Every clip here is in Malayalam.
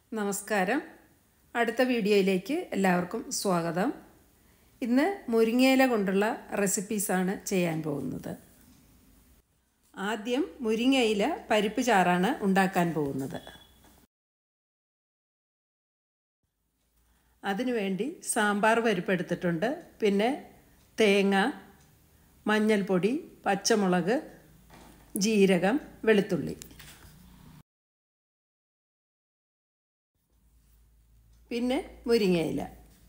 നമസ്കാരം അടുത്ത വീഡിയോയിലേക്ക് എല്ലാവർക്കും സ്വാഗതം ഇന്ന് മുരിങ്ങയില കൊണ്ടുള്ള റെസിപ്പീസാണ് ചെയ്യാൻ പോകുന്നത് ആദ്യം മുരിങ്ങയില പരിപ്പ് ചാറാണ് ഉണ്ടാക്കാൻ പോകുന്നത് അതിനുവേണ്ടി സാമ്പാർ പരിപ്പ് എടുത്തിട്ടുണ്ട് പിന്നെ തേങ്ങ മഞ്ഞൾപ്പൊടി പച്ചമുളക് ജീരകം വെളുത്തുള്ളി പിന്നെ മുരിങ്ങയില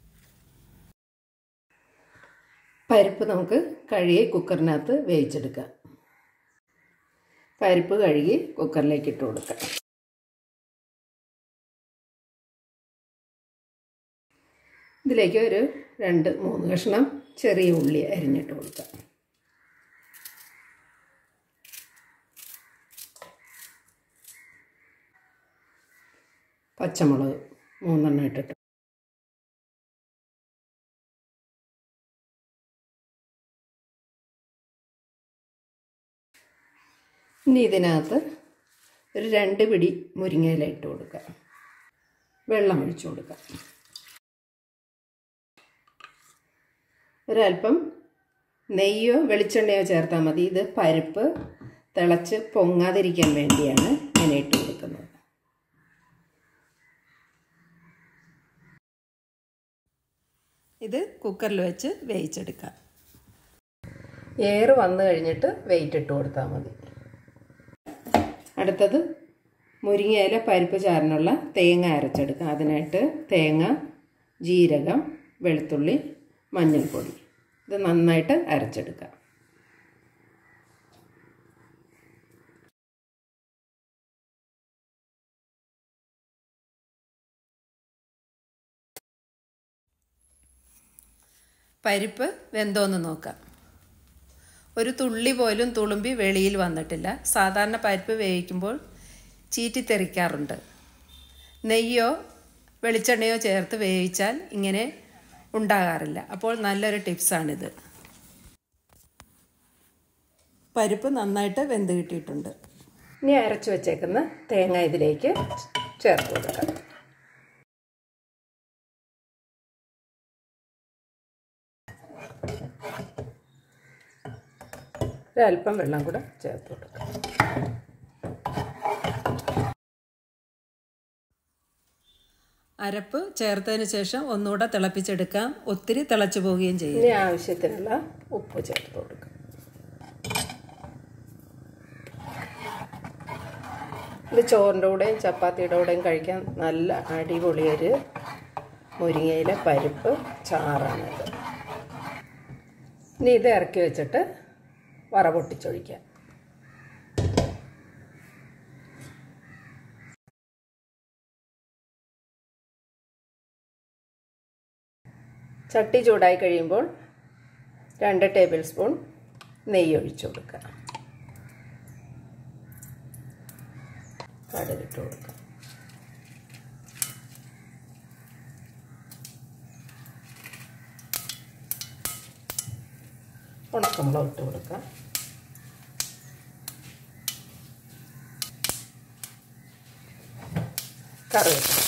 പരിപ്പ് നമുക്ക് കഴുകി കുക്കറിനകത്ത് വേവിച്ചെടുക്കാം പരിപ്പ് കഴുകി കുക്കറിലേക്ക് ഇട്ട് കൊടുക്കാം ഇതിലേക്ക് ഒരു രണ്ട് മൂന്ന് കഷ്ണം ചെറിയ ഉള്ളി അരിഞ്ഞിട്ട് കൊടുക്കാം പച്ചമുളക് മൂന്നെണ്ണം ഇട്ടിട്ട് ഇനി ഇതിനകത്ത് ഒരു രണ്ട് പിടി മുരിങ്ങയില ഇട്ട് കൊടുക്കാം വെള്ളം ഒഴിച്ചു കൊടുക്കാം ഒരല്പം നെയ്യോ വെളിച്ചെണ്ണയോ ചേർത്താൽ മതി ഇത് പരിപ്പ് തിളച്ച് പൊങ്ങാതിരിക്കാൻ വേണ്ടിയാണ് ഞാൻ ഇട്ട് കൊടുക്കുന്നത് ഇത് കുക്കറിൽ വെച്ച് വേവിച്ചെടുക്കാം എയർ വന്നു കഴിഞ്ഞിട്ട് വെയിറ്റ് ഇട്ട് കൊടുത്താൽ മതി അടുത്തത് മുരിങ്ങയില പരിപ്പ് ചാറിനുള്ള തേങ്ങ അരച്ചെടുക്കാം അതിനായിട്ട് തേങ്ങ ജീരകം വെളുത്തുള്ളി മഞ്ഞൾപ്പൊടി ഇത് നന്നായിട്ട് അരച്ചെടുക്കാം പരിപ്പ് വെന്തോന്ന് നോക്കാം ഒരു തുള്ളി പോലും തുളുമ്പി വെളിയിൽ വന്നിട്ടില്ല സാധാരണ പരിപ്പ് വേവിക്കുമ്പോൾ ചീറ്റിത്തെറിക്കാറുണ്ട് നെയ്യോ വെളിച്ചെണ്ണയോ ചേർത്ത് വേവിച്ചാൽ ഇങ്ങനെ ഉണ്ടാകാറില്ല അപ്പോൾ നല്ലൊരു ടിപ്സാണിത് പരിപ്പ് നന്നായിട്ട് വെന്ത് കിട്ടിയിട്ടുണ്ട് ഇനി അരച്ച് വെച്ചേക്കുന്ന തേങ്ങ ഇതിലേക്ക് ചേർത്ത് കൊടുക്കാം ഒരല്പം വെള്ളം കൂടെ ചേർത്ത് കൊടുക്കാം അരപ്പ് ചേർത്തതിന് ശേഷം ഒന്നുകൂടെ തിളപ്പിച്ചെടുക്കാം ഒത്തിരി തിളച്ചു പോവുകയും ചെയ്യും ഇനി ആവശ്യത്തിനുള്ള ഉപ്പ് ചേർത്ത് കൊടുക്കാം ഇത് ചോറിൻ്റെ കൂടെയും ചപ്പാത്തിയുടെ കൂടെയും കഴിക്കാൻ നല്ല അടിപൊളിയൊരു മുരിങ്ങയിലെ പരിപ്പ് ചാറാണിത് ഇനി ഇത് ഇറക്കി വെച്ചിട്ട് വറ പൊട്ടിച്ചൊഴിക്കാം ചട്ടി ചൂടായി കഴിയുമ്പോൾ രണ്ട് ടേബിൾ സ്പൂൺ നെയ്യ് ഒഴിച്ചു കൊടുക്കുക കടുകിട്ട് കൊടുക്കുക ഉണക്കമുളക് ഇട്ട് കൊടുക്കാം കറിവേപ്പില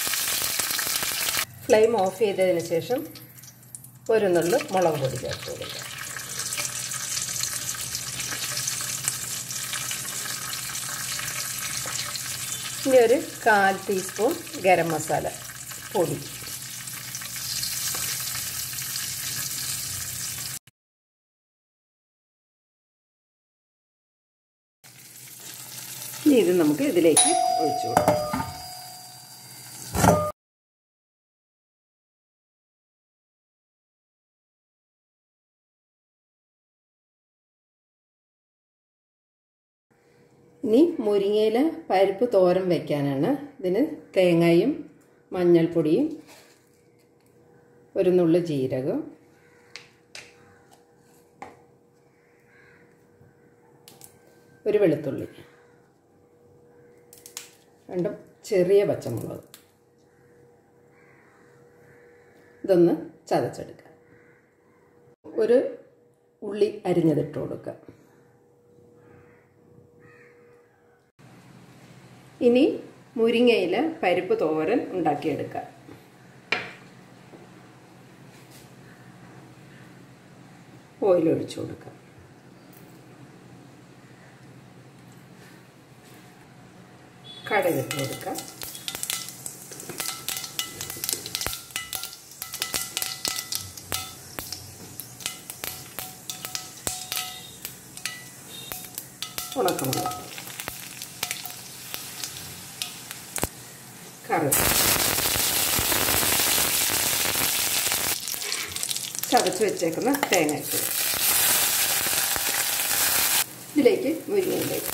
ഫ്ലെയിം ഓഫ് ചെയ്തതിന് ശേഷം ഒരു നുള്ളു മുളക് പൊടി ചേർത്ത് കൊടുക്കുക ഇനി ഒരു കാൽ ടീസ്പൂൺ ഗരം മസാല പൊടി ഇനി ഇത് നമുക്ക് ഇതിലേക്ക് ഒഴിച്ചു കൊടുക്കാം ഇനി മുരിങ്ങയില പരിപ്പ് തോരൻ വയ്ക്കാനാണ് ഇതിന് തേങ്ങയും മഞ്ഞൾപ്പൊടിയും ഒരു നുള്ളു ജീരകം ഒരു വെളുത്തുള്ളി രണ്ടും ചെറിയ പച്ചമുളക് ഇതൊന്ന് ചതച്ചെടുക്കാം ഒരു ഉള്ളി അരിഞ്ഞതിട്ട് കൊടുക്കാം ഇനി മുരിങ്ങയിൽ പരിപ്പ് തോരൻ ഉണ്ടാക്കിയെടുക്കാം ഓയിൽ ഒഴിച്ചു കൊടുക്കാം കടുകിട്ട് കൊടുക്കാം ഉണക്കമുളക് കറി ചതച്ച് വെച്ചേക്കുന്ന തേങ്ങ ഇട്ട് ഇതിലേക്ക് മുരിങ്ങയിലേക്ക്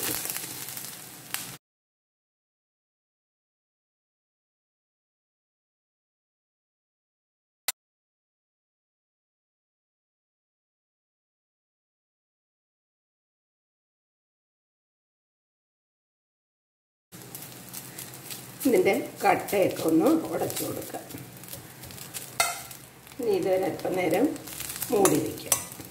ഇതിൻ്റെ കട്ടയൊക്കെ ഒന്ന് ഉടച്ചു കൊടുക്കാം ഇനി ഇതൊരല്പം നേരം മൂടി വയ്ക്കാം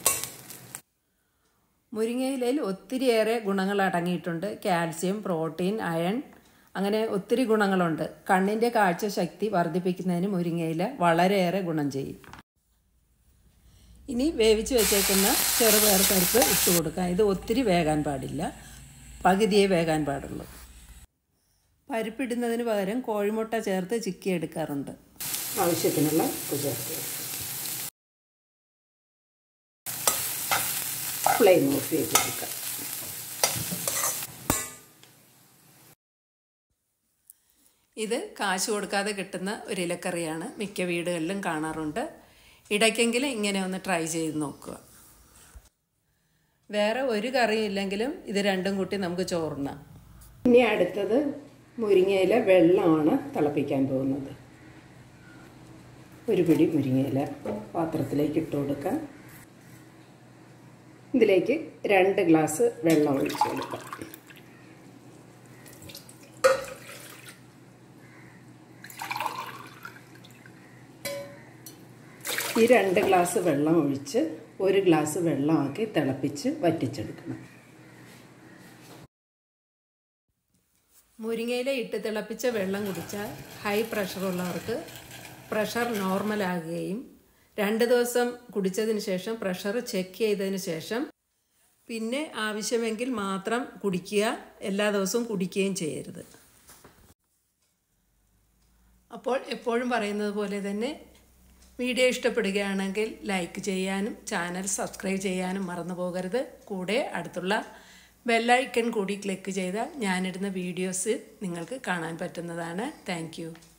മുരിങ്ങയിലയിൽ ഒത്തിരിയേറെ ഗുണങ്ങൾ അടങ്ങിയിട്ടുണ്ട് കാൽസ്യം പ്രോട്ടീൻ അയൺ അങ്ങനെ ഒത്തിരി ഗുണങ്ങളുണ്ട് കണ്ണിൻ്റെ കാഴ്ചശക്തി വർദ്ധിപ്പിക്കുന്നതിന് മുരിങ്ങയില വളരെയേറെ ഗുണം ചെയ്യും ഇനി വേവിച്ച് വെച്ചേക്കുന്ന ചെറുപയർ പരിപ്പ് ഇട്ട് കൊടുക്കാം ഇത് ഒത്തിരി വേകാൻ പാടില്ല പകുതിയേ വേകാൻ പാടുള്ളൂ പരിപ്പിടുന്നതിന് പകരം കോഴിമുട്ട ചേർത്ത് ചിക്കി എടുക്കാറുണ്ട് ആവശ്യത്തിനുള്ള ഉപ്പ് ചേർത്ത് ഫ്ലെയിം ഓഫ് ചെയ്ത് കൊടുക്കാം ഇത് കാശ് കൊടുക്കാതെ കിട്ടുന്ന ഒരു ഇലക്കറിയാണ് മിക്ക വീടുകളിലും കാണാറുണ്ട് ഇടയ്ക്കെങ്കിലും ഇങ്ങനെ ഒന്ന് ട്രൈ ചെയ്ത് നോക്കുക വേറെ ഒരു കറിയും ഇല്ലെങ്കിലും ഇത് രണ്ടും കൂട്ടി നമുക്ക് ചോറുണ്ണാം ഇനി അടുത്തത് മുരിങ്ങയില വെള്ളമാണ് തിളപ്പിക്കാൻ പോകുന്നത് ഒരു പിടി മുരിങ്ങയില പാത്രത്തിലേക്ക് ഇട്ട് കൊടുക്കാം ഇതിലേക്ക് രണ്ട് ഗ്ലാസ് വെള്ളം ഒഴിച്ചു കൊടുക്കാം ഈ രണ്ട് ഗ്ലാസ് വെള്ളം ഒഴിച്ച് ഒരു ഗ്ലാസ് വെള്ളമാക്കി തിളപ്പിച്ച് വറ്റിച്ചെടുക്കണം മുരിങ്ങയില ഇട്ട് തിളപ്പിച്ച വെള്ളം കുടിച്ചാൽ ഹൈ പ്രഷറുള്ളവർക്ക് പ്രഷർ നോർമലാകുകയും രണ്ട് ദിവസം കുടിച്ചതിന് ശേഷം പ്രഷർ ചെക്ക് ചെയ്തതിന് ശേഷം പിന്നെ ആവശ്യമെങ്കിൽ മാത്രം കുടിക്കുക എല്ലാ ദിവസവും കുടിക്കുകയും ചെയ്യരുത് അപ്പോൾ എപ്പോഴും പറയുന്നത് പോലെ തന്നെ വീഡിയോ ഇഷ്ടപ്പെടുകയാണെങ്കിൽ ലൈക്ക് ചെയ്യാനും ചാനൽ സബ്സ്ക്രൈബ് ചെയ്യാനും മറന്നു പോകരുത് കൂടെ അടുത്തുള്ള ബെല്ലൈക്കൺ കൂടി ക്ലിക്ക് ചെയ്താൽ ഞാനിടുന്ന വീഡിയോസ് നിങ്ങൾക്ക് കാണാൻ പറ്റുന്നതാണ് താങ്ക്